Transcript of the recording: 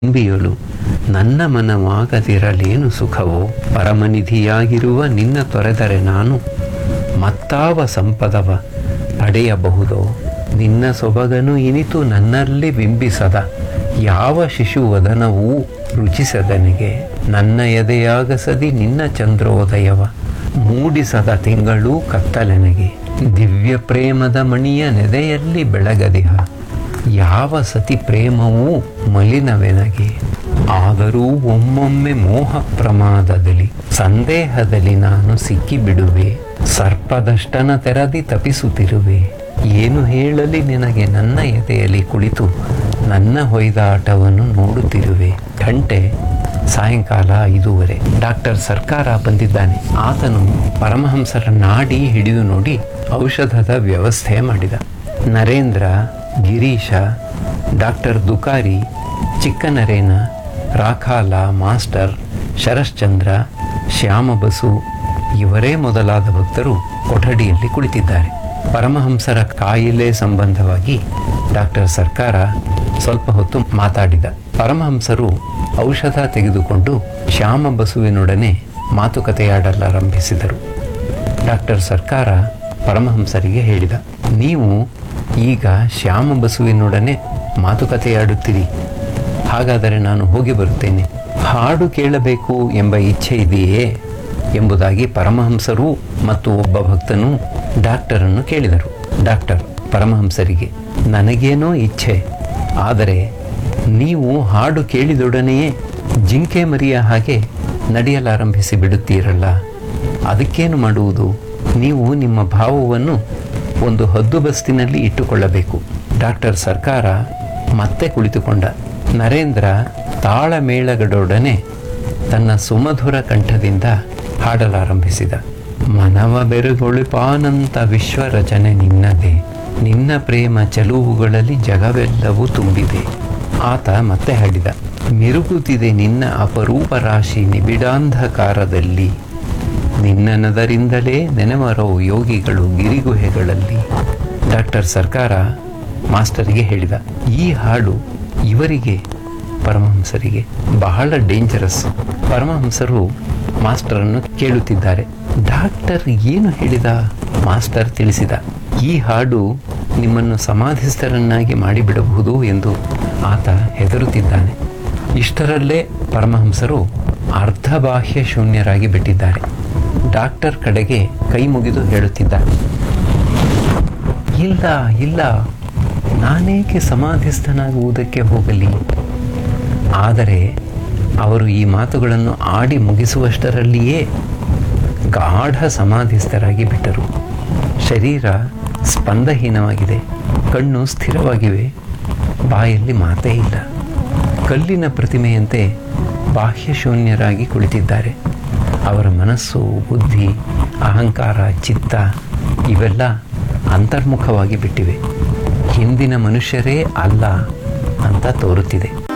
ತುಂಬಿಯಲು ನನ್ನ ಮನವಾಗದಿರಲೇನು ಸುಖವೋ ಪರಮನಿಧಿಯಾಗಿರುವ ನಿನ್ನ ತೊರೆದರೆ ನಾನು ಮತ್ತಾವ ಸಂಪದವ ಪಡೆಯಬಹುದೋ ನಿನ್ನ ಸೊಬಗನು ಇನಿತು ನನ್ನಲ್ಲಿ ಬಿಂಬಿಸದ ಯಾವ ಶಿಶುವದನವೂ ರುಚಿಸದನಿಗೆ ನನ್ನ ಎದೆಯಾಗಸದಿ ನಿನ್ನ ಚಂದ್ರೋದಯವ ಮೂಡಿಸದ ತಿಂಗಳೂ ಕತ್ತಲೆನಗೆ ದಿವ್ಯ ಪ್ರೇಮದ ಮಣಿಯ ನೆದೆಯಲ್ಲಿ ಬೆಳಗದಿಹ ಯಾವ ಸತಿ ಪ್ರೇಮವೂ ಮಲಿನವೆನಗೆ ಆದರೂ ಒಮ್ಮೊಮ್ಮೆ ಮೋಹ ಪ್ರಮಾದದಲ್ಲಿ ಸಂದೇಹದಲ್ಲಿ ನಾನು ಸಿಕ್ಕಿಬಿಡುವೆ ಸರ್ಪದಷ್ಟನ ತೆರದಿ ತಪಿಸುತ್ತಿರುವೆ ಏನು ಹೇಳಲಿ ನಿನಗೆ ನನ್ನ ಎದೆಯಲ್ಲಿ ಕುಳಿತು ನನ್ನ ಹೊಯ್ದಾಟವನ್ನು ನೋಡುತ್ತಿರುವೆ ಗಂಟೆ ಸಾಯಂಕಾಲ ಐದೂವರೆ ಡಾಕ್ಟರ್ ಸರ್ಕಾರ ಬಂದಿದ್ದಾನೆ ಆತನು ಪರಮಹಂಸರ ನಾಡಿ ಹಿಡಿದು ನೋಡಿ ಔಷಧದ ವ್ಯವಸ್ಥೆ ಮಾಡಿದ ನರೇಂದ್ರ ಗಿರೀಶ ಡಾಕ್ಟರ್ ದುಕಾರಿ ಚಿಕ್ಕನರೇನ ರಾಖಾಲ ಮಾಸ್ಟರ್ ಶರಶ್ಚಂದ್ರ ಶ್ಯಾಮಬಸು ಇವರೇ ಮೊದಲಾದ ಭಕ್ತರು ಕೊಠಡಿಯಲ್ಲಿ ಕುಳಿತಿದ್ದಾರೆ ಪರಮಹಂಸರ ಕಾಯಿಲೆ ಸಂಬಂಧವಾಗಿ ಡಾಕ್ಟರ್ ಸರ್ಕಾರ ಸ್ವಲ್ಪ ಹೊತ್ತು ಮಾತಾಡಿದ ಪರಮಹಂಸರು ಔಷಧ ತೆಗೆದುಕೊಂಡು ಶ್ಯಾಮ ಬಸುವಿನೊಡನೆ ಮಾತುಕತೆಯಾಡಲಾರಂಭಿಸಿದರು ಡಾಕ್ಟರ್ ಸರ್ಕಾರ ಪರಮಹಂಸರಿಗೆ ಹೇಳಿದ ನೀವು ಈಗ ಶ್ಯಾಮ ಬಸುವಿನೊಡನೆ ಮಾತುಕತೆಯಾಡುತ್ತೀರಿ ಹಾಗಾದರೆ ನಾನು ಹೋಗಿ ಬರುತ್ತೇನೆ ಹಾಡು ಕೇಳಬೇಕು ಎಂಬ ಇಚ್ಛೆ ಇದೆಯೇ ಎಂಬುದಾಗಿ ಪರಮಹಂಸರು ಮತ್ತು ಒಬ್ಬ ಭಕ್ತನು ಡಾಕ್ಟರನ್ನು ಕೇಳಿದರು ಡಾಕ್ಟರ್ ಪರಮಹಂಸರಿಗೆ ನನಗೇನೋ ಇಚ್ಛೆ ಆದರೆ ನೀವು ಹಾಡು ಕೇಳಿದೊಡನೆಯೇ ಜಿಂಕೆ ಮರಿಯ ಹಾಗೆ ನಡೆಯಲಾರಂಭಿಸಿ ಬಿಡುತ್ತೀರಲ್ಲ ಅದಕ್ಕೇನು ಮಾಡುವುದು ನೀವು ನಿಮ್ಮ ಭಾವವನ್ನು ಒಂದು ಹದ್ದು ಬಸ್ತಿನಲ್ಲಿ ಇಟ್ಟುಕೊಳ್ಳಬೇಕು ಡಾಕ್ಟರ್ ಸರ್ಕಾರ ಮತ್ತೆ ಕುಳಿತುಕೊಂಡ ನರೇಂದ್ರ ತಾಳಮೇಳಗಳೊಡನೆ ತನ್ನ ಸುಮಧುರ ಕಂಠದಿಂದ ಹಾಡಲಾರಂಭಿಸಿದ ಮನವ ಬೆರಗೊಳಿಪಾನಂತ ವಿಶ್ವ ರಚನೆ ನಿನ್ನದೇ ನಿನ್ನ ಪ್ರೇಮ ಚೆಲುವುಗಳಲ್ಲಿ ಜಗವೆಲ್ಲವೂ ತುಂಬಿದೆ ಆತ ಮತ್ತೆ ಹಾಡಿದ ಮಿರುಗುತ್ತಿದೆ ನಿನ್ನ ಅಪರೂಪ ರಾಶಿ ನಿಬಿಡಾಂಧಕಾರದಲ್ಲಿ ನಿನ್ನನದರಿಂದಲೇ ನೆನೆವರೋ ಯೋಗಿಗಳು ಗಿರಿಗುಹೆಗಳಲ್ಲಿ ಡಾಕ್ಟರ್ ಸರ್ಕಾರ ಮಾಸ್ಟರಿಗೆ ಹೇಳಿದ ಈ ಹಾಡು ಇವರಿಗೆ ಪರಮಹಂಸರಿಗೆ ಬಹಳ ಡೇಂಜರಸ್ ಪರಮಹಂಸರು ಮಾಸ್ಟರನ್ನು ಕೇಳುತ್ತಿದ್ದಾರೆ ಡಾಕ್ಟರ್ ಏನು ಹೇಳಿದ ಮಾಸ್ಟರ್ ತಿಳಿಸಿದ ಈ ಹಾಡು ನಿಮ್ಮನ್ನು ಸಮಾಧಿಸ್ಥರನ್ನಾಗಿ ಮಾಡಿಬಿಡಬಹುದು ಎಂದು ಆತ ಹೆದರುತ್ತಿದ್ದಾನೆ ಇಷ್ಟರಲ್ಲೇ ಪರಮಹಂಸರು ಅರ್ಧ ಬಾಹ್ಯ ಶೂನ್ಯರಾಗಿ ಬಿಟ್ಟಿದ್ದಾರೆ ಡಾಕ್ಟರ್ ಕಡೆಗೆ ಕೈ ಮುಗಿದು ಹೇಳುತ್ತಿದ್ದಾರೆ ಇಲ್ಲ ಇಲ್ಲ ನಾನೇಕೆ ಸಮಾಧಿಸ್ಥನಾಗುವುದಕ್ಕೆ ಹೋಗಲಿ ಆದರೆ ಅವರು ಈ ಮಾತುಗಳನ್ನು ಆಡಿ ಮುಗಿಸುವಷ್ಟರಲ್ಲಿಯೇ ಗಾಢ ಸಮಾಧಿಸ್ಥರಾಗಿ ಬಿಟ್ಟರು ಶರೀರ ಸ್ಪಂದಹೀನವಾಗಿದೆ ಕಣ್ಣು ಸ್ಥಿರವಾಗಿವೆ ಬಾಯಲ್ಲಿ ಮಾತೇ ಇಲ್ಲ ಕಲ್ಲಿನ ಪ್ರತಿಮೆಯಂತೆ ಬಾಹ್ಯಶೂನ್ಯರಾಗಿ ಕುಳಿತಿದ್ದಾರೆ ಅವರ ಮನಸ್ಸು ಬುದ್ಧಿ ಅಹಂಕಾರ ಚಿತ್ತ ಇವೆಲ್ಲ ಅಂತರ್ಮುಖವಾಗಿ ಬಿಟ್ಟಿವೆ ಹಿಂದಿನ ಮನುಷ್ಯರೇ ಅಲ್ಲ ಅಂತ ತೋರುತ್ತಿದೆ